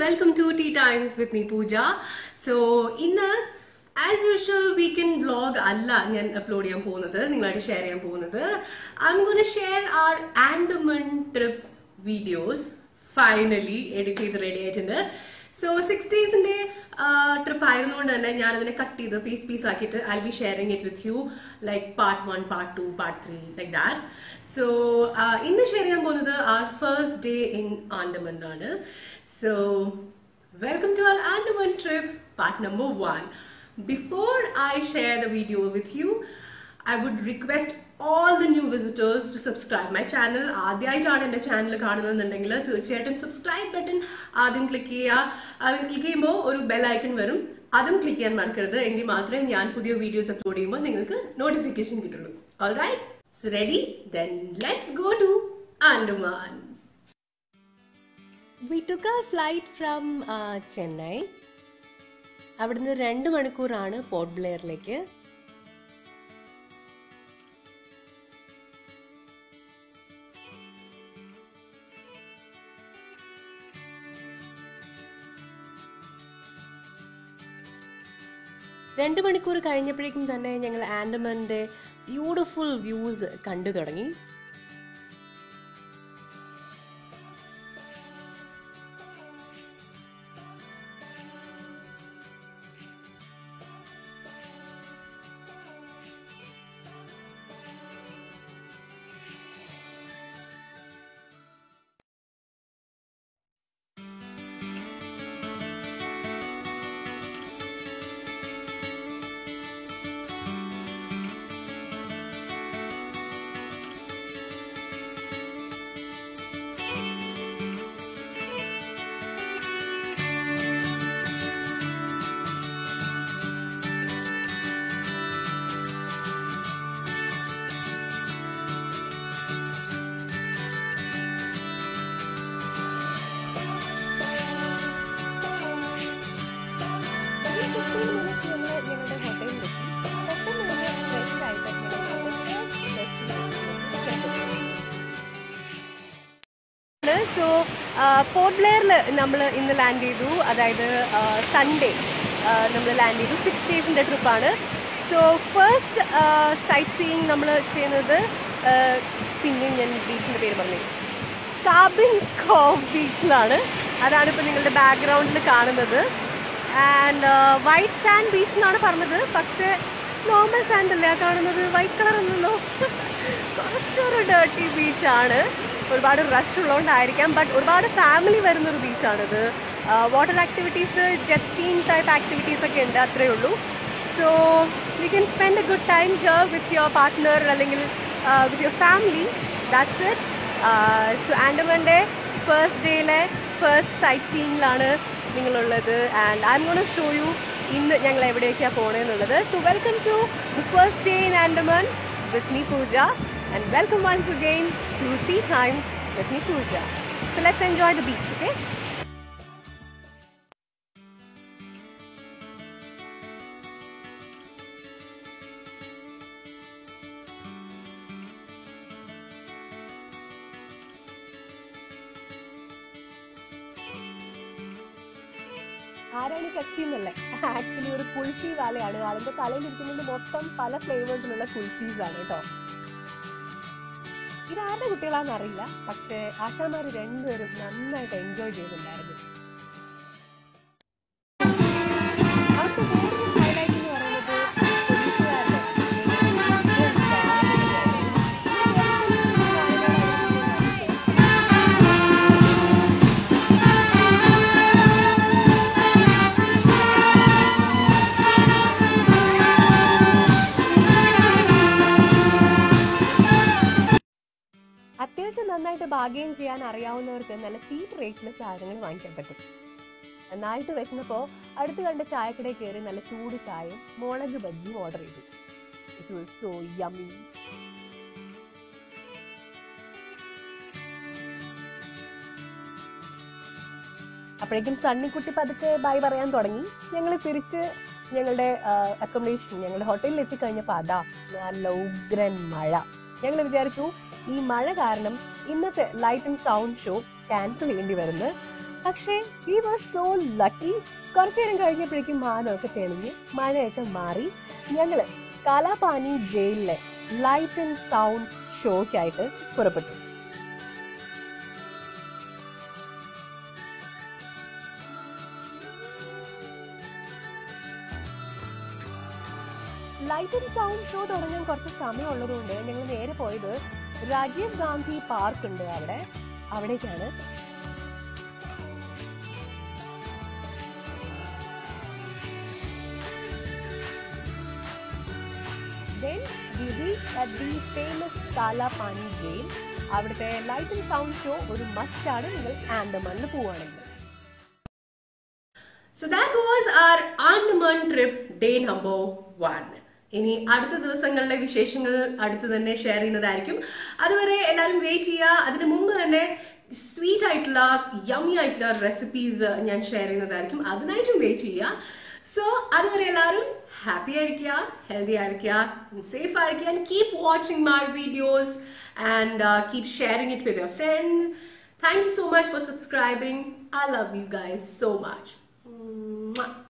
Welcome to tea times with me Pooja so ഇന്ന് as usual weekend vlog അല്ല ഞാൻ upload ചെയ്യാൻ പോകുന്നത് നിങ്ങളായിട്ട് ഷെയർ ചെയ്യാൻ പോകുന്നത് I'm gonna share our Andaman trips videos finally edit ചെയ്ത് റെഡി ആയിട്ടുണ്ട് സോ സിക്സ് ഡേയ്സിന്റെ ട്രിപ്പ് ആയിരുന്നുകൊണ്ട് തന്നെ ഞാൻ അതിനെ കട്ട് ചെയ്ത് പീസ് പീസ് ആക്കിയിട്ട് I be sharing it with you like part one part two part three like that so ഇന്ന് ഷെയർ ചെയ്യാൻ പോകുന്നത് our first day in Andaman ആണ് so welcome to our Andaman trip part number one before I share the video with you I would request all the new visitors to subscribe my channel ആദ്യമായിട്ടാണ് എൻ്റെ channel കാണുന്നതെന്നുണ്ടെങ്കിൽ തീർച്ചയായിട്ടും subscribe button ആദ്യം click ചെയ്യുക ആദ്യം click ചെയ്യുമ്പോൾ ഒരു bell icon വരും അതും ക്ലിക്ക് ചെയ്യാൻ മറക്കരുത് എങ്കിൽ മാത്രമേ ഞാൻ പുതിയ വീഡിയോസ് അപ്ലോഡ് ചെയ്യുമ്പോൾ നിങ്ങൾക്ക് നോട്ടിഫിക്കേഷൻ കിട്ടുള്ളൂ all right ready then let's go to Andaman we took a flight from Chennai അവിടുന്ന് രണ്ട് മണിക്കൂറാണ് പോർട്ട് ബ്ലെയറിലേക്ക് രണ്ട് മണിക്കൂർ കഴിഞ്ഞപ്പോഴേക്കും തന്നെ ഞങ്ങൾ ആൻഡമാൻ്റെ ബ്യൂട്ടിഫുൾ വ്യൂസ് കണ്ടു തുടങ്ങി ഞങ്ങളുടെ ഹോട്ടലിലെത്തി പെട്ടെന്ന് തന്നെ ഫ്രഷ് ആയിട്ട് സോ പോർട്ട് ബ്ലെയറിൽ നമ്മൾ ഇന്ന് ലാൻഡ് ചെയ്തു അതായത് സൺഡേ നമ്മൾ ലാൻഡ് ചെയ്തു സിക്സ് ഡേയ്സിൻ്റെ ട്രിപ്പാണ് സോ ഫസ്റ്റ് സൈറ്റ് സീയിങ് നമ്മൾ ചെയ്യുന്നത് പിന്നെയും ഞാൻ ബീച്ചിൻ്റെ പേര് പറഞ്ഞു കാബിൻസ് കോവ് ബീച്ചിലാണ് അതാണ് ഇപ്പോൾ നിങ്ങളുടെ ബാക്ക്ഗ്രൗണ്ടിൽ കാണുന്നത് ആൻഡ് വൈറ്റ് സാൻഡ് ബീച്ച് എന്നാണ് പറഞ്ഞത് പക്ഷേ നോർമൽ സാൻഡ് അല്ലേ ആ കാണുന്നത് വൈറ്റ് കളർ അല്ലല്ലോ കുറച്ചൊരു ഡേർട്ടി ബീച്ചാണ് ഒരുപാട് റഷ് ഉള്ളതുകൊണ്ടായിരിക്കാം ബട്ട് ഒരുപാട് ഫാമിലി വരുന്നൊരു ബീച്ചാണിത് water activities jet ski type activities ഒക്കെ ഉണ്ട് അത്രേ ഉള്ളൂ so you can spend a good time here with your partner അല്ലെങ്കിൽ with your family that's it so ആൻഡമൻ്റെ ഫസ്റ്റ് ഡേയിലെ ഫസ്റ്റ് സൈറ്റ് സീയിങ്ങിലാണ് നിങ്ങളുള്ളത് and I'm gonna show you ഇന്ന് ഞങ്ങൾ എവിടേക്കാണ് പോകണമെന്നുള്ളത് so welcome to the first day in Andaman with me Pooja and welcome once again to tea times with me Pooja so let's enjoy the beach okay ആരാണ് കച്ചി എന്നല്ലേ actually ഒരു കുൾഫി വാലയാണ് അതിന്റെ തലയിൽ ഇരിക്കുന്നത് മൊത്തം പല ഫ്ലേവേഴ്സിലുള്ള കുൾഫീസ് ആണ് കേട്ടോ ഇത് ആരുടെ കുട്ടികളാണെന്ന് അറിയില്ല പക്ഷേ ആശാമാര് രണ്ടുപേരും നന്നായിട്ട് എൻജോയ് ചെയ്യുന്നുണ്ടായിരുന്നു അവിടുത്തെ വേറൊരു highlight എന്ന് പറയുന്നത് പോലീസുകാരുടെ അത്യാവശ്യം നന്നായിട്ട് ബാർഗെയിൻ ചെയ്യാൻ അറിയാവുന്നവർക്ക് നല്ല ചീപ്പ് റേറ്റിൽ സാധനങ്ങൾ വാങ്ങിക്കാൻ പറ്റും നന്നായിട്ട് വെച്ചപ്പോൾ അടുത്ത് കണ്ട ചായക്കടയിൽ കയറി നല്ല ചൂട് ചായയും മുളക് ബജ്ജിയും ഓർഡർ ചെയ്തു ഇറ്റ് വാസ് സോ യമ്മി അപ്പോഴേക്കും സണ്ണിക്കുട്ടി പതുക്കെ ബൈ പറയാൻ തുടങ്ങി ഞങ്ങൾ തിരിച്ച് ഞങ്ങളുടെ അക്കോമഡേഷൻ ഞങ്ങളുടെ ഹോട്ടലിൽ എത്തിക്കഴിഞ്ഞപ്പോൾ അതാ നല്ല ഉഗ്രൻ മഴ ഞങ്ങൾ വിചാരിച്ചു ഈ മഴ കാരണം ഇന്നത്തെ light and sound show cancel ചെയ്യേണ്ടി വരുന്നത് പക്ഷേ വി വാസ് സോ ലക്കി കുറച്ചു നേരം കഴിഞ്ഞപ്പോഴേക്കും മാനമൊക്കെ തെളിഞ്ഞ് മഴയൊക്കെ മാറി ഞങ്ങള് കാലാപാനി ജയിലിലെ ലൈറ്റ് ആൻഡ് സൗണ്ട് ഷോയ്ക്കായിട്ട് പുറപ്പെട്ടു ലൈറ്റ് ആൻഡ് സൗണ്ട് ഷോ തുടങ്ങാൻ കുറച്ച് സമയം ഉള്ളതുകൊണ്ട് ഞങ്ങൾ നേരെ പോയത് രാജീവ് ഗാന്ധി പാർക്ക് ഉണ്ട് അവിടെ അവിടേക്കാണ് Then we reached at the famous Kala Pani Jail. അവിടുത്തെ ലൈറ്റ് ആൻഡ് സൗണ്ട് ഷോ ഒരു മസ്റ്റാണ് നിങ്ങൾ ആൻഡമാനിൽ പോവുകയാണെങ്കിൽ so that was our Andaman trip day number one ഇനി അടുത്ത ദിവസങ്ങളിലെ വിശേഷങ്ങൾ അടുത്ത് തന്നെ ഷെയർ ചെയ്യുന്നതായിരിക്കും അതുവരെ എല്ലാവരും വെയിറ്റ് ചെയ്യുക അതിന് മുമ്പ് തന്നെ സ്വീറ്റ് ആയിട്ടുള്ള യമ്മി ആയിട്ടുള്ള റെസിപ്പീസ് ഞാൻ ഷെയർ ചെയ്യുന്നതായിരിക്കും അതിനായിട്ടും വെയിറ്റ് ചെയ്യുക സോ അതുവരെ എല്ലാവരും ഹാപ്പി ആയിരിക്കുക ഹെൽത്തി ആയിരിക്കുക സേഫ് ആയിരിക്കുക and keep watching my videos and keep sharing it with your friends thank you so much for subscribing I love you guys so much